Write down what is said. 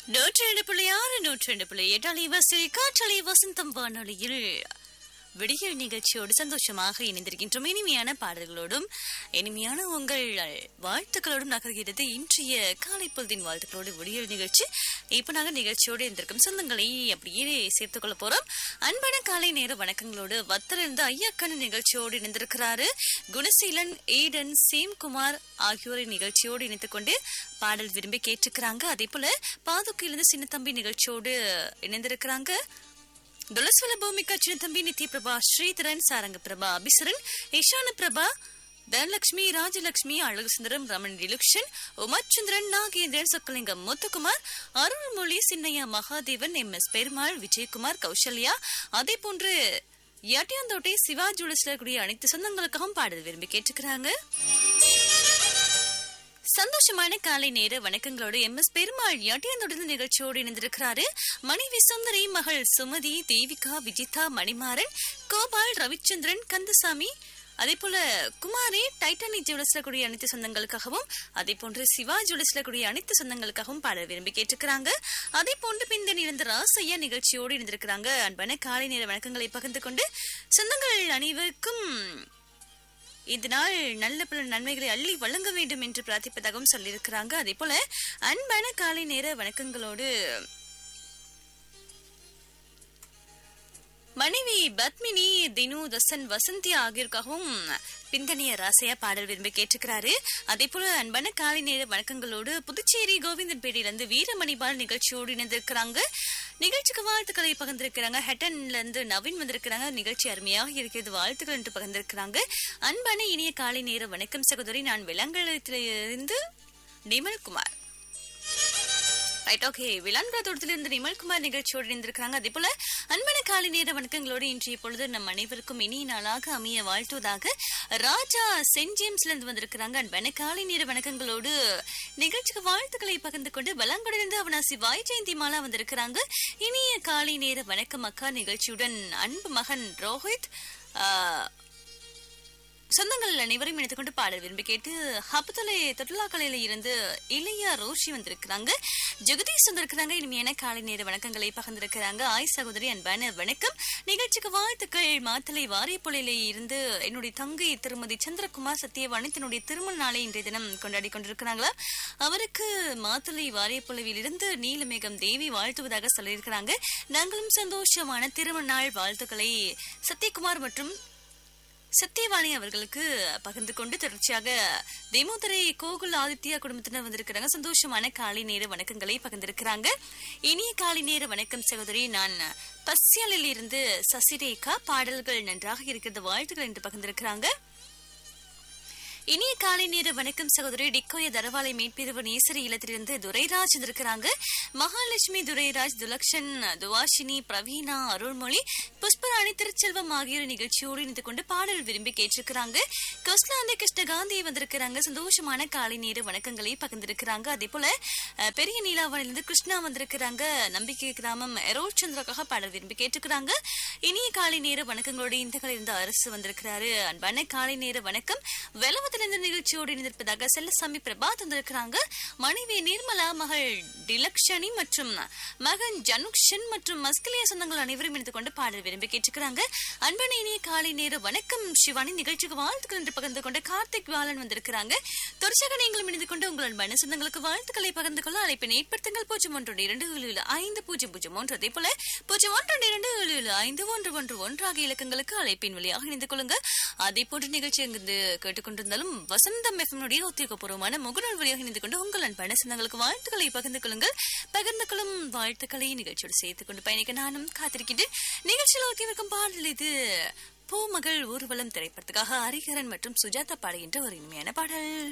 நூற்றி ரெண்டு புள்ளி ஆறு நூற்றி ரெண்டு புள்ளி எட்டு அலைவாசி காற்றலை வசந்தம் வானொலியில் விடியல் நிகழ்ச்சியோடு சந்தோஷமாக இணைந்திருக்கின்றோம் இனிமையான பாடல்களோடும் இனிமையான உங்கள் வாழ்த்துக்களோடும் நகர்கிறது இன்றைய காலை பொழுதின் வாழ்த்துக்களோடு விடியல் நிகழ்ச்சி இப்ப நாங்க நிகழ்ச்சியோடு இருந்திருக்கும் சொந்தங்களை அப்படியே சேர்த்துக் கொள்ள போறோம் அன்பான காலை நேர வணக்கங்களோடு வத்திலிருந்து ஐயாக்கன் நிகழ்ச்சியோடு இணைந்திருக்கிறாரு குணசீலன் ஈடன் சேம்குமார் ஆகியோரை நிகழ்ச்சியோடு இணைத்துக் கொண்டு பாடல் விரும்பி கேட்டிருக்கிறாங்க அதே போல பாதுகையிலிருந்து சின்ன தம்பி நிகழ்ச்சியோடு இணைந்திருக்கிறாங்க துளஸ்வல பூமிகா சின்ன தம்பி நித்ய பிரபா ஸ்ரீதரன் சாரங்க பிரபா அபிசரன் ஈஷான பிரபா தனலட்சுமி ராஜலட்சுமி அழகு சுந்தரம் ரமண் டிலுக்ஷன் உமாச்சந்திரன் நாகேந்திரன் சொக்கலிங்கம் முத்துக்குமார் அருள்மொழி சின்னையா மகாதேவன் எம் எஸ் பெருமாள் விஜயகுமார் கௌசல்யா அதே போன்று யாட்டியாந்தோட்டை சிவா ஜுவல்ஸ்ல கூடிய அனைத்து சொந்தங்களுக்காகவும் பாடல் விரும்பி கேட்டுக்கிறாங்க சந்தோஷமான காலை நேர வணக்கங்களோடு எம் எஸ் பெருமாள் யாட்டியாந்தோட நிகழ்ச்சியோடு இணைந்திருக்கிறாரு மனைவி சுந்தரி மகள் சுமதி தேவிகா விஜிதா மணிமாறன் கோபால் ரவிச்சந்திரன் கந்தசாமி அதே போல குமாரி டைட்டானிக் ஜுவல்ஸ்ல கூடிய அனைத்து சொந்தங்களுக்காகவும் அதே போன்று சிவா ஜுவல்ஸ்ல கூடிய அனைத்து சொந்தங்களுக்காகவும் பாடல் விரும்பி கேட்டிருக்கிறாங்க அதே போன்று பிந்தன் இருந்த ராசையா நிகழ்ச்சியோடு இணைந்திருக்கிறாங்க அன்பான காலை நேர வணக்கங்களை பகிர்ந்து கொண்டு சொந்தங்கள் அனைவருக்கும் இந்த நாள் நல்ல பல நன்மைகளை அள்ளி வழங்க வேண்டும் என்று பிரார்த்திப்பதாகவும் சொல்லியிருக்கிறாங்க அதே போல அன்பான காலை நேர வணக்கங்களோடு மனைவி பத்மினி தினு தசன் வசந்தி ஆகியோருக்காகவும் பிந்தனிய ராசையா பாடல் விரும்பி கேட்டிருக்கிறாரு அதே போல அன்பான காலை நேர வணக்கங்களோடு புதுச்சேரி கோவிந்தன்பேட்டையிலிருந்து வீரமணிபால் நிகழ்ச்சியோடு இணைந்திருக்கிறாங்க நிகழ்ச்சிக்கு வாழ்த்துக்களை பகிர்ந்திருக்கிறாங்க ஹெட்டன்ல இருந்து நவீன் வந்திருக்கிறாங்க நிகழ்ச்சி அருமையாக இருக்கிறது வாழ்த்துக்கள் என்று பகிர்ந்திருக்கிறாங்க அன்பான இனிய காலை நேர வணக்கம் சகோதரி நான் விலங்கலத்திலிருந்து நிமல்குமார் ரைட் ஓகே விளான்புரத்தோட்டத்திலிருந்து நிமல்குமார் நிகழ்ச்சியோடு இணைந்திருக்கிறாங்க அதே போல அன்பான காலை நேர வணக்கங்களோடு இன்றைய பொழுது நம் அனைவருக்கும் இனிய நாளாக அமைய வாழ்த்துவதாக ராஜா சென்ட் ஜேம்ஸ்ல இருந்து வந்திருக்கிறாங்க அன்பான காலை நேர வணக்கங்களோடு நிகழ்ச்சிக்கு வாழ்த்துக்களை பகிர்ந்து கொண்டு பலாங்குடிலிருந்து அவனாசி வாய் ஜெயந்தி மாலா வந்திருக்கிறாங்க இனிய காலை நேர வணக்கம் அக்கா நிகழ்ச்சியுடன் அன்பு மகன் ரோஹித் சொந்தங்கள் அனைவரும் இணைத்துக் கொண்டு பாடல் விரும்பி கேட்டு ஹபுதலை தொட்டிலாக்கலையில இருந்து இளையா ரோஷி வந்திருக்கிறாங்க ஜெகதீஷ் வந்திருக்கிறாங்க இனிமையான காலை நேர வணக்கங்களை பகிர்ந்திருக்கிறாங்க ஆய் சகோதரி அன்பான வணக்கம் நிகழ்ச்சிக்கு வாழ்த்துக்கள் மாத்தலை வாரியப்பொழில இருந்து என்னுடைய தங்கை திருமதி சந்திரகுமார் சத்யவாணி தன்னுடைய திருமண நாளை இன்றைய தினம் கொண்டாடி கொண்டிருக்கிறாங்களா அவருக்கு மாத்தலை வாரியப்பொழிவில் இருந்து நீலமேகம் தேவி வாழ்த்துவதாக சொல்லியிருக்கிறாங்க நாங்களும் சந்தோஷமான திருமண நாள் வாழ்த்துக்களை சத்யகுமார் மற்றும் சத்யவாணி அவர்களுக்கு பகிர்ந்து கொண்டு தொடர்ச்சியாக தேமோதரை கோகுல் ஆதித்யா குடும்பத்தினர் வந்திருக்கிறாங்க சந்தோஷமான காலை நேர வணக்கங்களை பகிர்ந்திருக்கிறாங்க இனிய காலை நேர வணக்கம் சகோதரி நான் பசியலில் இருந்து சசிரேகா பாடல்கள் நன்றாக இருக்கிறது வாழ்த்துக்கள் என்று பகிர்ந்திருக்கிறாங்க இனிய காலை நேர வணக்கம் சகோதரி டிக்கோய தரவாலை மீட்பிரிவு நேசரி இல்லத்திலிருந்து துரைராஜ் இருக்கிறாங்க மகாலட்சுமி துரைராஜ் துலக்ஷன் துவாஷினி பிரவீனா அருள்மொழி புஷ்பராணி திருச்செல்வம் ஆகியோர் நிகழ்ச்சியோடு இணைந்து கொண்டு பாடல் விரும்பி கேட்டிருக்கிறாங்க கொஸ்லாந்தி கிருஷ்ணகாந்தி வந்திருக்கிறாங்க சந்தோஷமான காலை நேர வணக்கங்களை பகிர்ந்திருக்கிறாங்க அதே போல பெரிய நீலாவணிலிருந்து கிருஷ்ணா வந்திருக்கிறாங்க நம்பிக்கை கிராமம் எரோல் சந்திரக்காக பாடல் விரும்பி கேட்டிருக்கிறாங்க இனிய காலை நேர வணக்கங்களோடு இந்த இருந்து அரசு வந்திருக்கிறாரு அன்பான காலை நேர வணக்கம் வெலவ இந்த நிகழ்ச்சியோடு இணைந்திருப்பதாக செல்லசாமி பிரபா தந்திருக்கிறாங்க மனைவி நிர்மலா மகள் டிலக்ஷனி மற்றும் மகன் ஜனுக்ஷன் மற்றும் மஸ்கிலிய சொந்தங்கள் அனைவரும் இணைந்து கொண்டு பாடல் விரும்பி கேட்டுக்கிறாங்க அன்பன இனிய காலை நேர வணக்கம் சிவானி நிகழ்ச்சிக்கு வாழ்த்துக்கள் என்று பகிர்ந்து கொண்டு கார்த்திக் வாலன் வந்திருக்கிறாங்க தொடர்ச்சியாக நீங்களும் இணைந்து கொண்டு உங்கள் அன்பான சொந்தங்களுக்கு வாழ்த்துக்களை பகிர்ந்து கொள்ள அழைப்பினை ஏற்படுத்துங்கள் பூஜ்ஜியம் ஒன்று இரண்டு ஏழு ஐந்து பூஜ்ஜியம் பூஜ்ஜியம் ஒன்று அதே போல பூஜ்ஜியம் ஒன்று இரண்டு ஏழு ஐந்து ஒன்று ஒன்று ஒன்று ஆகிய இலக்கங்களுக்கு அழைப்பின் வழியாக இணைந்து கொள்ளுங்க அதே போன்ற நிகழ்ச்சி இங்கிருந்து கேட்டுக்கொண்டிருந்தாலும் வசந்தம் எஃப்எம்னுடைய உத்தியோகபூர்வமான முகநூல் வழியாக இணைந்து கொண்டு உங்கள் அன்பான சொந்தங்களுக்கு வாழ்த்துக்களை பகிர்ந்து கொள்ளுங்கள் பகிர்ந்து கொள்ளும் வாழ்த்துக்களை நிகழ்ச்சியோடு சேர்த்துக் கொண்டு பயணிக்க நானும் காத்திருக்கின்றேன் நிகழ்ச்சியில் ஒத்தியிருக்கும் பாடல் இது பூமகள் ஊர்வலம் திரைப்படத்துக்காக ஹரிஹரன் மற்றும் சுஜாதா பாடுகின்ற ஒரு இனிமையான பாடல்